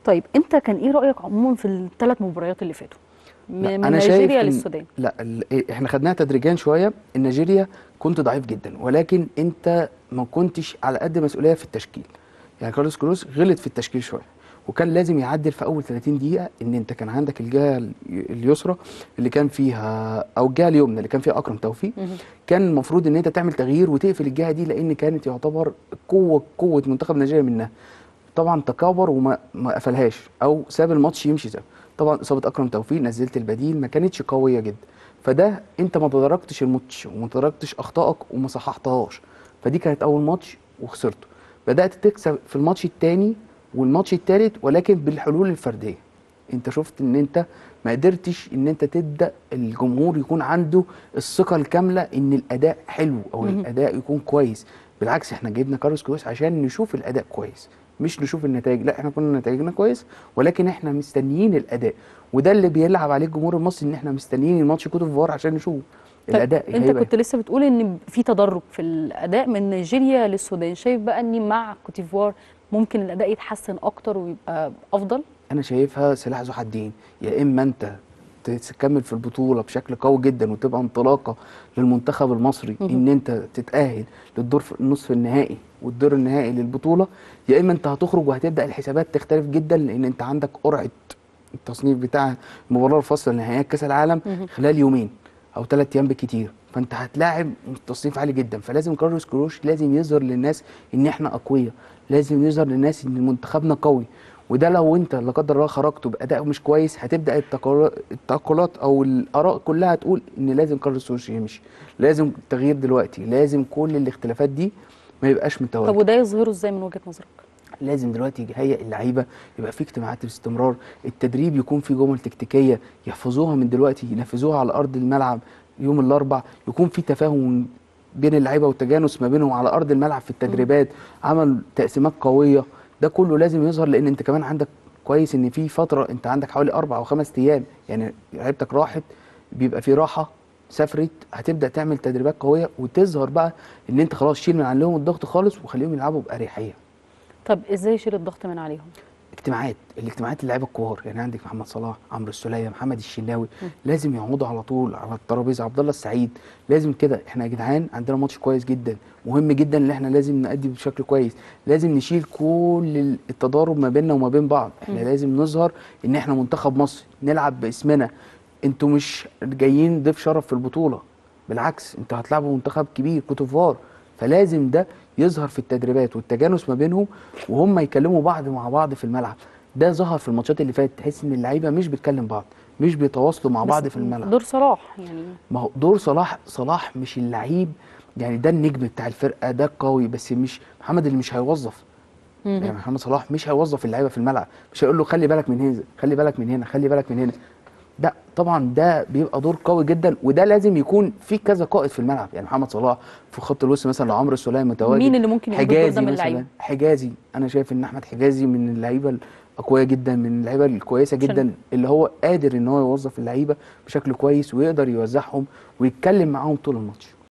طيب انت كان ايه رايك عموما في الثلاث مباريات اللي فاتوا م- لا، من أنا شايف نيجيريا إن- للسودان لا ال- احنا خدناها تدريجيا شويه ان نيجيريا كنت ضعيف جدا ولكن انت ما كنتش على قد مسؤوليه في التشكيل يعني كارلوس كروس غلط في التشكيل شويه وكان لازم يعدل في اول 30 دقيقه ان انت كان عندك الجهه ال- اليسرى اللي كان فيها او الجهه اليمنى اللي كان فيها اكرم توفيق مهم. كان المفروض ان انت تعمل تغيير وتقفل الجهه دي لان كانت يعتبر قوه قوه منتخب نيجيريا منها طبعا تكابر وما ما قفلهاش او ساب الماتش يمشي زي طبعا اصابه اكرم توفيق نزلت البديل ما كانتش قويه جدا فده انت ما تدركتش الماتش وما تدركتش اخطائك وما صححتهاش فدي كانت اول ماتش وخسرته بدات تكسب في الماتش الثاني والماتش الثالث ولكن بالحلول الفرديه انت شفت ان انت ما قدرتش ان انت تبدا الجمهور يكون عنده الثقه الكامله ان الاداء حلو او مهم. الاداء يكون كويس بالعكس احنا جبنا كارلوس كويس عشان نشوف الاداء كويس مش نشوف النتائج لا احنا كنا نتائجنا كويس ولكن احنا مستنيين الاداء وده اللي بيلعب عليه الجمهور المصري ان احنا مستنيين الماتش كوت ديفوار عشان نشوف طيب الاداء انت هيبقى كنت لسه بتقول ان في تدرج في الاداء من نيجيريا للسودان شايف بقى ان مع كوتيفوار ممكن الاداء يتحسن اكتر ويبقى افضل انا شايفها سلاح ذو حدين يا اما انت تكمل في البطوله بشكل قوي جدا وتبقى انطلاقه للمنتخب المصري مهم. ان انت تتاهل للدور في النصف النهائي والدور النهائي للبطوله يا اما انت هتخرج وهتبدا الحسابات تختلف جدا لان انت عندك قرعه التصنيف بتاع المباراه الفاصله لنهائيات كاس العالم مهم. خلال يومين او ثلاث ايام بالكتير فانت هتلاعب تصنيف عالي جدا فلازم كارلوس كروش لازم يظهر للناس ان احنا اقوياء لازم يظهر للناس ان منتخبنا قوي وده لو انت لا قدر الله خرجت باداء مش كويس هتبدا التقر- التعقلات او الاراء كلها تقول ان لازم كارلوس كروش يمشي لازم التغيير دلوقتي لازم كل الاختلافات دي ما يبقاش طب متواجد وده يظهره ازاي من وجهه نظرك لازم دلوقتي يهيئ اللعيبه يبقى في اجتماعات باستمرار التدريب يكون في جمل تكتيكيه يحفظوها من دلوقتي ينفذوها على ارض الملعب يوم الاربع يكون في تفاهم بين اللعيبه والتجانس ما بينهم على ارض الملعب في التدريبات عمل تقسيمات قويه ده كله لازم يظهر لان انت كمان عندك كويس ان في فتره انت عندك حوالي اربع او خمس ايام يعني لعيبتك راحت بيبقى في راحه سافرت هتبدا تعمل تدريبات قويه وتظهر بقى ان انت خلاص شيل من عليهم الضغط خالص وخليهم يلعبوا باريحيه طب ازاي يشيل الضغط من عليهم اجتماعات الاجتماعات اللعيبه الكبار يعني عندك محمد صلاح عمرو السوليه محمد الشناوي لازم يقعدوا على طول على الترابيزه عبد الله السعيد لازم كده احنا يا جدعان عندنا ماتش كويس جدا مهم جدا ان احنا لازم نأدي بشكل كويس لازم نشيل كل التضارب ما بيننا وما بين بعض احنا مم. لازم نظهر ان احنا منتخب مصر نلعب باسمنا انتوا مش جايين ضيف شرف في البطوله بالعكس انتوا هتلعبوا منتخب كبير كوتوفوار فلازم ده يظهر في التدريبات والتجانس ما بينهم وهم يكلموا بعض مع بعض في الملعب ده ظهر في الماتشات اللي فاتت تحس ان اللعيبه مش بتكلم بعض مش بيتواصلوا مع بس بعض في الملعب دور صلاح يعني ما هو دور صلاح صلاح مش اللعيب يعني ده النجم بتاع الفرقه ده قوي بس مش محمد اللي مش هيوظف يعني مهم. محمد صلاح مش هيوظف اللعيبه في الملعب مش هيقول له خلي بالك من هنا خلي بالك من هنا خلي بالك من هنا ده طبعا ده بيبقى دور قوي جدا وده لازم يكون في كذا قائد في الملعب يعني محمد صلاح في خط الوسط مثلا لو عمرو السوليه متواجد مين اللي ممكن يقوم بالدور ده حجازي من مثلا اللعيبه حجازي انا شايف ان احمد حجازي من اللعيبه الاقوياء جدا من اللعيبه الكويسه عشان- جدا اللي هو قادر ان هو يوظف اللعيبه بشكل كويس ويقدر يوزعهم ويتكلم معاهم طول الماتش